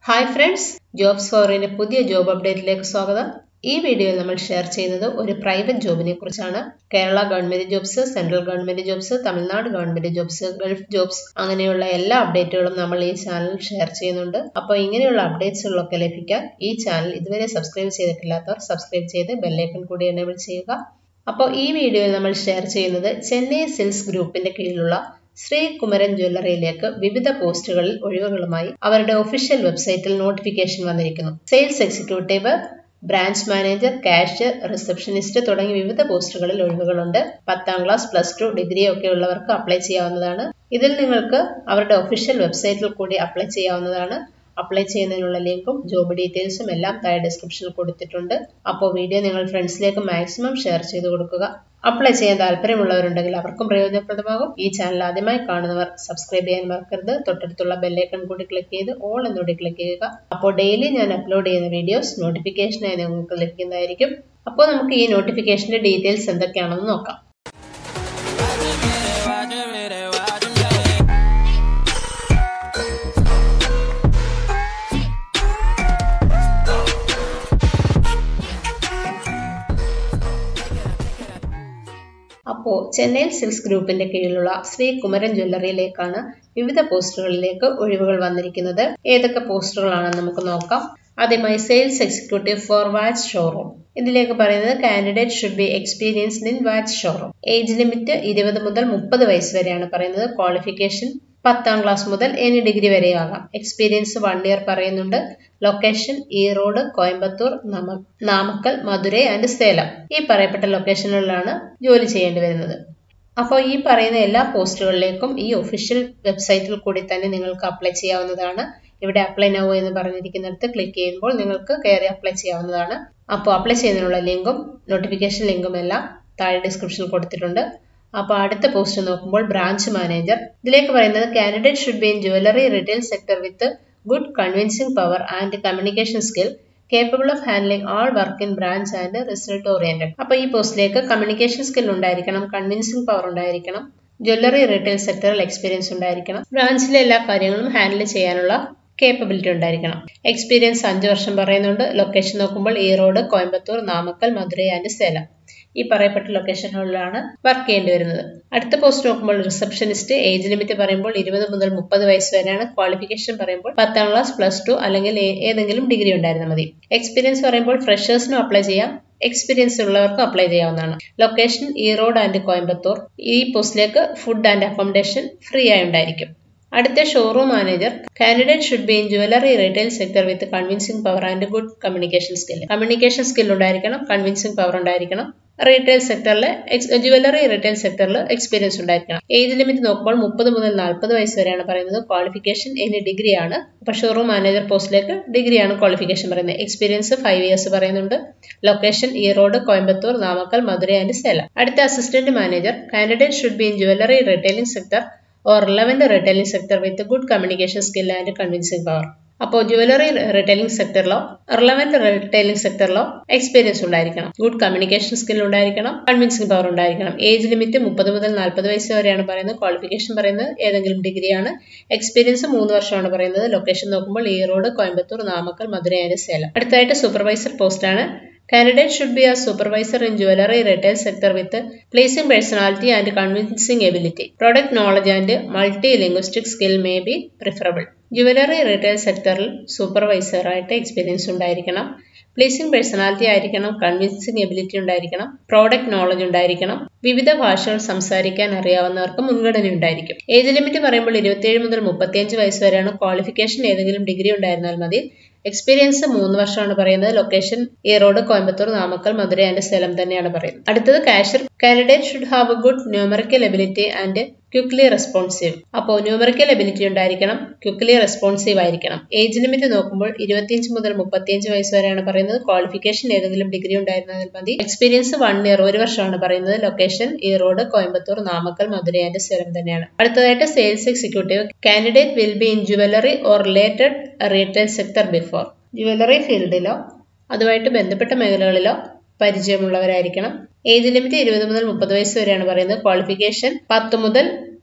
Hi friends jobs ഫോറിന്റെ പുതിയ job അപ്ഡേറ്റിലേക്ക് സ്വാഗതം ഈ വീഡിയോയിൽ നമ്മൾ ഷെയർ ചെയ്യുന്നത് ഒരു പ്രൈവറ്റ് ജോബിനെ കുറിച്ചാണ് Kerala government jobs central government jobs Tamil Nadu government jobs Gulf jobs അങ്ങനെയുള്ള എല്ലാ അപ്ഡേറ്റുകളും നമ്മൾ ഈ ചാനൽ ഷെയർ ചെയ്യുന്നുണ്ട് അപ്പോൾ ഇങ്ങനെയുള്ള അപ്ഡേറ്റ്സുകളൊക്കെ ലഭിക്കാൻ ഈ ചാനൽ ഇതുവരെ സബ്സ്ക്രൈബ് ചെയ്തിട്ടില്ലാത്തവർ സബ്സ്ക്രൈബ് ചെയ്ത് ബെല്ലൈക്കൺ കൂടി എനേബിൾ ചെയ്യുക അപ്പോൾ ഈ വീഡിയോയിൽ നമ്മൾ ഷെയർ ചെയ്യുന്നത് ചെന്നൈ സിൽസ് ഗ്രൂപ്പിന്റെ കീഴിലുള്ള ശ്രീ കുമരൻ ജ്വല്ലറിയിലേക്ക് വിവിധ പോസ്റ്റുകളിൽ ഒഴിവുകളുമായി അവരുടെ ഒഫീഷ്യൽ വെബ്സൈറ്റിൽ നോട്ടിഫിക്കേഷൻ വന്നിരിക്കുന്നു sales executive branch manager cash receptionist തുടങ്ങി വിവിധ പോസ്റ്റുകളിൽ ഒഴിവുകളുണ്ട് പത്താം ക്ലാസ് പ്ലസ് ടു ഡിഗ്രി ഒക്കെ ഉള്ളവർക്ക് അപ്ലൈ ചെയ്യാവുന്നതാണ് ഇതിൽ നിങ്ങൾക്ക് അവരുടെ ഒഫീഷ്യൽ വെബ്സൈറ്റിൽ കൂടി അപ്ലൈ ചെയ്യാവുന്നതാണ് അപ്ലൈ ചെയ്യുന്നതിനുള്ള ലിങ്കും ജോബ് ഡീറ്റെയിൽസും എല്ലാം താഴെ ഡിസ്ക്രിപ്ഷനിൽ കൊടുത്തിട്ടുണ്ട് അപ്പോൾ വീഡിയോ നിങ്ങൾ ഫ്രണ്ട്സിലേക്ക് മാക്സിമം ഷെയർ ചെയ്ത് കൊടുക്കുക അപ്ലൈ ചെയ്യാൻ താല്പര്യമുള്ളവരുണ്ടെങ്കിൽ അവർക്കും പ്രയോജനപ്രദമാകും ഈ ചാനൽ ആദ്യമായി കാണുന്നവർ സബ്സ്ക്രൈബ് ചെയ്യാൻ മറക്കരുത് തൊട്ടടുത്തുള്ള ബെല്ലൈക്കൺ കൂടി ക്ലിക്ക് ചെയ്ത് ഓൾ എന്നൂടി ക്ലിക്ക് ചെയ്യുക അപ്പോൾ ഡെയിലി ഞാൻ അപ്ലോഡ് ചെയ്യുന്ന വീഡിയോസ് നോട്ടിഫിക്കേഷനായി നിങ്ങൾക്ക് ലഭിക്കുന്നതായിരിക്കും അപ്പോൾ നമുക്ക് ഈ നോട്ടിഫിക്കേഷന്റെ ഡീറ്റെയിൽസ് എന്തൊക്കെയാണെന്ന് നോക്കാം അപ്പോൾ ചെന്നൈ സിൽസ് ഗ്രൂപ്പിന്റെ കീഴിലുള്ള ശ്രീ കുമരൻ ജ്വല്ലറിയിലേക്കാണ് വിവിധ പോസ്റ്റുകളിലേക്ക് ഒഴിവുകൾ വന്നിരിക്കുന്നത് ഏതൊക്കെ പോസ്റ്റുകളാണെന്ന് നമുക്ക് നോക്കാം ആദ്യമായി sales executive for watch showroom ഇതിലേക്ക് പറയുന്നത് candidate should be experienced in watch showroom age limit ഇരുപത് മുതൽ മുപ്പത് വയസ്സ് വരെയാണ് പറയുന്നത് ക്വാളിഫിക്കേഷൻ പത്താം ക്ലാസ് മുതൽ എനി ഡിഗ്രി വരെയാകാം എക്സ്പീരിയൻസ് വൺ ഇയർ പറയുന്നുണ്ട് ലൊക്കേഷൻ ഈറോഡ് കോയമ്പത്തൂർ നാമക്കൽ മധുരൈ ആൻഡ് സേലം ഈ പറയപ്പെട്ട ലൊക്കേഷനുകളിലാണ് ജോലി ചെയ്യേണ്ടി വരുന്നത് അപ്പോൾ ഈ പറയുന്ന എല്ലാ പോസ്റ്റുകളിലേക്കും ഈ ഒഫീഷ്യൽ വെബ്സൈറ്റിൽ കൂടി തന്നെ നിങ്ങൾക്ക് അപ്ലൈ ചെയ്യാവുന്നതാണ് ഇവിടെ അപ്ലൈ നൗ എന്ന് പറഞ്ഞിരിക്കുന്നിടത്ത് ക്ലിക്ക് ചെയ്യുമ്പോൾ നിങ്ങൾക്ക് കയറി അപ്ലൈ ചെയ്യാവുന്നതാണ് അപ്പോൾ അപ്ലൈ ചെയ്യുന്നതിനുള്ള ലിങ്കും നോട്ടിഫിക്കേഷൻ ലിങ്കും എല്ലാം താഴെ ഡിസ്ക്രിപ്ഷനിൽ കൊടുത്തിട്ടുണ്ട് അപ്പോൾ അടുത്ത പോസ്റ്റ് നോക്കുമ്പോൾ ബ്രാഞ്ച് മാനേജർ ഇതിലേക്ക് പറയുന്നത് candidate should be in jewellery retail sector with good convincing power and communication skill capable of handling all work in branch and result oriented അപ്പോൾ ഈ പോസ്റ്റിലേക്ക് കമ്മ്യൂണിക്കേഷൻ സ്കിൽ ഉണ്ടായിരിക്കണം കൺവിൻസിംഗ് പവർ ഉണ്ടായിരിക്കണം jewellery retail സെക്ടറിൽ experience ഉണ്ടായിരിക്കണം ബ്രാഞ്ചിലെ എല്ലാ കാര്യങ്ങളും ഹാൻഡിൽ ചെയ്യാനുള്ള കേപ്പബിലിറ്റി ഉണ്ടായിരിക്കണം എക്സ്പീരിയൻസ് അഞ്ച് വർഷം പറയുന്നുണ്ട് ലൊക്കേഷൻ നോക്കുമ്പോൾ ഈറോഡ് കോയമ്പത്തൂർ നാമക്കൽ മധുരൈ ആൻഡ് സേലം ഈ പറയപ്പെട്ട ലൊക്കേഷനുകളിലാണ് വർക്ക് ചെയ്യേണ്ടി വരുന്നത് അടുത്ത പോസ്റ്റ് നോക്കുമ്പോൾ റിസപ്ഷനിസ്റ്റ് ഏജ് ലിമിറ്റ് പറയുമ്പോൾ ഇരുപത് മുതൽ മുപ്പത് വയസ്സ് വരെയാണ് ക്വാളിഫിക്കേഷൻ പറയുമ്പോൾ പത്താം ക്ലാസ് പ്ലസ് ടു അല്ലെങ്കിൽ ഏതെങ്കിലും ഡിഗ്രി ഉണ്ടായിരുന്നാൽ മതി എക്സ്പീരിയൻസ് പറയുമ്പോൾ ഫ്രഷേഴ്സിനും അപ്ലൈ ചെയ്യാം എക്സ്പീരിയൻസ് ഉള്ളവർക്കും അപ്ലൈ ചെയ്യാവുന്നതാണ് ലൊക്കേഷൻ ഈറോഡ് ആൻഡ് കോയമ്പത്തൂർ ഈ പോസ്റ്റിലേക്ക് ഫുഡ് ആൻഡ് അക്കോമഡേഷൻ ഫ്രീ ആയി ഉണ്ടായിരിക്കും അടുത്ത showroom manager candidate should be in jewellery retail sector with convincing power and good communication skill communication skill ഉണ്ടായിരിക്കണം കൺവിൻസിംഗ് പവർ ഉണ്ടായിരിക്കണം റീറ്റെയിൽ സെക്ടറിൽ ജുവലറി റീറ്റെയിൽ സെക്ടറിൽ എക്സ്പീരിയൻസ് ഉണ്ടായിരിക്കണം ഏജ് ലിമിറ്റ് നോക്കുമ്പോൾ മുപ്പത് മുതൽ നാൽപ്പത് വയസ്സ് വരെയാണ് പറയുന്നത് ക്വാളിഫിക്കേഷൻ ഇനി ഡിഗ്രിയാണ് അപ്പോൾ ഷോറൂം മാനേജർ പോസ്റ്റിലേക്ക് ഡിഗ്രിയാണ് ക്വാളിഫിക്കേഷൻ പറയുന്നത് എക്സ്പീരിയൻസ് ഫൈവ് ഇയേഴ്സ് പറയുന്നുണ്ട് ലൊക്കേഷൻ ഈറോഡ് കോയമ്പത്തൂർ നാമക്കൽ മധുരൈ ആൻഡ് സേലം അടുത്ത assistant manager candidate should be in jewellery retailing sector or relevant retailing sector with good communication skill and convincing power അപ്പോൾ ജുവലറി റീറ്റെയിലിംഗ് സെക്ടറിലോ റിലവന്റ് റീറ്റെയിലിംഗ് സെക്ടറിലോ experience ഉണ്ടായിരിക്കണം good communication skill ഉണ്ടായിരിക്കണം convincing power ഉണ്ടായിരിക്കണം age limit മുപ്പത് മുതൽ നാൽപ്പത് വയസ്സ് വരെയാണ് പറയുന്നത് ക്വാളിഫിക്കേഷൻ പറയുന്നത് ഏതെങ്കിലും ഡിഗ്രിയാണ് എക്സ്പീരിയൻസ് മൂന്ന് വർഷമാണ് പറയുന്നത് ലൊക്കേഷൻ നോക്കുമ്പോൾ ഈറോഡ് കോയമ്പത്തൂർ നാമക്കൽ മധുരൈ ആൻഡ് സേലം അടുത്തായിട്ട് സൂപ്പർവൈസർ പോസ്റ്റാണ് Candidate should be a supervisor in jewelry retail sector with pleasing personality and convincing ability. Product knowledge and multilinguistic skill may be preferable. Jewellery retail സെക്ടറിൽ സൂപ്പർവൈസർ ആയിട്ട് എക്സ്പീരിയൻസ് ഉണ്ടായിരിക്കണം pleasing personality ആയിരിക്കണം convincing ability ഉണ്ടായിരിക്കണം product knowledge ഉണ്ടായിരിക്കണം വിവിധ ഭാഷകൾ സംസാരിക്കാൻ അറിയാവുന്നവർക്ക് മുൻഗണന ഉണ്ടായിരിക്കും ഏജ് ലിമിറ്റ് പറയുമ്പോൾ ഇരുപത്തിയേഴ് മുതൽ മുപ്പത്തിയഞ്ച് വയസ്സ് വരെയാണ് ക്വാളിഫിക്കേഷൻ ഏതെങ്കിലും ഡിഗ്രി ഉണ്ടായിരുന്നാൽ മതി എക്സ്പീരിയൻസ് മൂന്ന് വർഷമാണ് പറയുന്നത് ലൊക്കേഷൻ ഈറോഡ് കോയമ്പത്തൂർ നാമക്കൽ മധുരൈ ആൻഡ് സേലം തന്നെയാണ് പറയുന്നത് അടുത്തത് cashier candidate should have a good numerical ability and quickly responsive അപ്പോൾ ന്യൂമറിക്കൽ എബിലിറ്റി ഉണ്ടായിരിക്കണം ക്വിക്ലി റെസ്പോൺസീവ് ആയിരിക്കണം ഏജ് ലിമിറ്റ് നോക്കുമ്പോൾ ഇരുപത്തിയഞ്ച് മുതൽ മുപ്പത്തിയഞ്ച് വയസ്സ് വരെയാണ് പറയുന്നത് ക്വാളിഫിക്കേഷൻ ഏതെങ്കിലും ഡിഗ്രി ഉണ്ടായിരുന്നാൽ മതി എക്സ്പീരിയൻസ് വൺ ഇയർ ഒരു വർഷമാണ് പറയുന്നത് ലൊക്കേഷൻ ഈറോഡ് കോയമ്പത്തൂർ നാമക്കൽ മധുരൈ ആൻഡ് സേലം തന്നെയാണ് അടുത്തതായിട്ട് sales executive candidate will be in jewellery or related retail sector before jewellery ഫീൽഡിലോ അതുമായിട്ട് ബന്ധപ്പെട്ട മേഖലകളിലോ പരിചയമുള്ളവരായിരിക്കണം ഏജ് ലിമിറ്റ് ഇരുപത് മുതൽ മുപ്പത് വയസ്സ് വരെയാണ് പറയുന്നത് ക്വാളിഫിക്കേഷൻ പത്ത് മുതൽ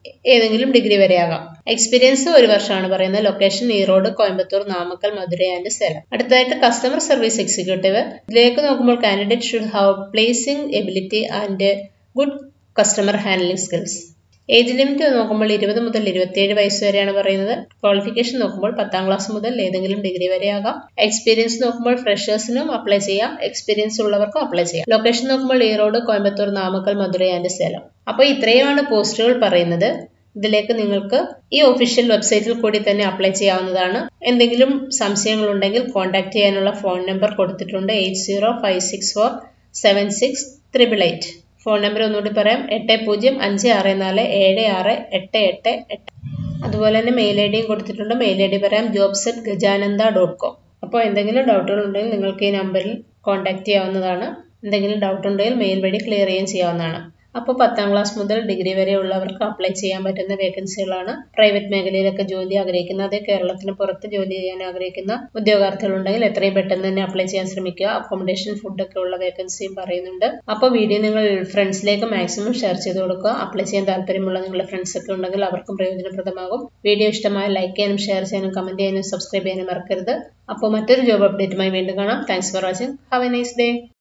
ഏതെങ്കിലും ഡിഗ്രി വരെ ആകാം എക്സ്പീരിയൻസ് ഒരു വർഷമാണ് പറയുന്നത് ലൊക്കേഷൻ ഈറോഡ് കോയമ്പത്തൂർ നാമക്കൽ മധുരൈ ആൻഡ് സേലം അടുത്തതായിട്ട് കസ്റ്റമർ സർവീസ് എക്സിക്യൂട്ടീവ് ഇതിലേക്ക് നോക്കുമ്പോൾ candidate should have placing ability and good customer handling skills age limit നോക്കുമ്പോൾ ഇരുപത് മുതൽ ഇരുപത്തിയേഴ് വയസ്സ് വരെയാണ് പറയുന്നത് ക്വാളിഫിക്കേഷൻ നോക്കുമ്പോൾ പത്താം ക്ലാസ് മുതൽ ഏതെങ്കിലും ഡിഗ്രി വരെ ആകാം എക്സ്പീരിയൻസ് നോക്കുമ്പോൾ ഫ്രഷേഴ്സിനും അപ്ലൈ ചെയ്യാം എക്സ്പീരിയൻസ് ഉള്ളവർക്കും അപ്ലൈ ചെയ്യാം ലൊക്കേഷൻ നോക്കുമ്പോൾ ഈറോഡ് കോയമ്പത്തൂർ നാമക്കൽ മധുരൈ ആൻഡ് സേലം അപ്പോൾ ഇത്രയുമാണ് പോസ്റ്റുകൾ പറയുന്നത് ഇതിലേക്ക് നിങ്ങൾക്ക് ഈ ഒഫീഷ്യൽ വെബ്സൈറ്റിൽ കൂടി തന്നെ അപ്ലൈ ചെയ്യാവുന്നതാണ് എന്തെങ്കിലും സംശയങ്ങളുണ്ടെങ്കിൽ കോൺടാക്ട് ചെയ്യാനുള്ള ഫോൺ നമ്പർ കൊടുത്തിട്ടുണ്ട് eight zero five six four seven six triple eight phone number ഒന്നുകൂടി പറയാം എട്ട് പൂജ്യം അഞ്ച് ആറ് നാല് ഏഴ് ആറ് എട്ട് എട്ട് എട്ട് അതുപോലെ തന്നെ മെയിൽ ഐ ഡിയും കൊടുത്തിട്ടുണ്ട് മെയിൽ ഐ ഡി പറയാം jobs at Gajananda dot com അപ്പോൾ എന്തെങ്കിലും ഡൗട്ടുകൾ ഉണ്ടെങ്കിൽ നിങ്ങൾക്ക് ഈ നമ്പറിൽ കോൺടാക്ട് ചെയ്യാവുന്നതാണ് എന്തെങ്കിലും ഡൗട്ട് ഉണ്ടെങ്കിൽ മെയിൽ വഴി ക്ലിയർ ചെയ്യുകയും ചെയ്യാവുന്നതാണ് അപ്പോൾ പത്താം ക്ലാസ് മുതൽ ഡിഗ്രി വരെ ഉള്ളവർക്ക് അപ്ലൈ ചെയ്യാൻ പറ്റുന്ന വേക്കൻസികളാണ് പ്രൈവറ്റ് മേഖലയിലൊക്കെ ജോലി ആഗ്രഹിക്കുന്ന അതേ കേരളത്തിന് പുറത്ത് ജോലി ചെയ്യാൻ ആഗ്രഹിക്കുന്ന ഉദ്യോഗാർത്ഥികളുണ്ടെങ്കിൽ എത്രയും പെട്ടെന്ന് തന്നെ അപ്ലൈ ചെയ്യാൻ ശ്രമിക്കുക അക്കോമഡേഷൻ ഫുഡൊക്കെ ഉള്ള വേക്കൻസിയും പറയുന്നുണ്ട് അപ്പോൾ വീഡിയോ നിങ്ങൾ ഫ്രണ്ട്സിലേക്ക് മാക്സിമം ഷെയർ ചെയ്ത് കൊടുക്കുക അപ്ലൈ ചെയ്യാൻ താല്പര്യമുള്ള നിങ്ങളുടെ ഫ്രണ്ട്സ് ഒക്കെ ഉണ്ടെങ്കിൽ അവർക്കും പ്രയോജനപ്രദമാകും വീഡിയോ ഇഷ്ടമായ ലൈക്ക് ചെയ്യാനും ഷെയർ ചെയ്യാനും കമന്റ് ചെയ്യാനും സബ്സ്ക്രൈബ് ചെയ്യാനും മറക്കരുത് അപ്പോൾ മറ്റൊരു ജോബ് അപ്ഡേറ്റുമായി വീണ്ടും കാണാം thanks for watching have a nice day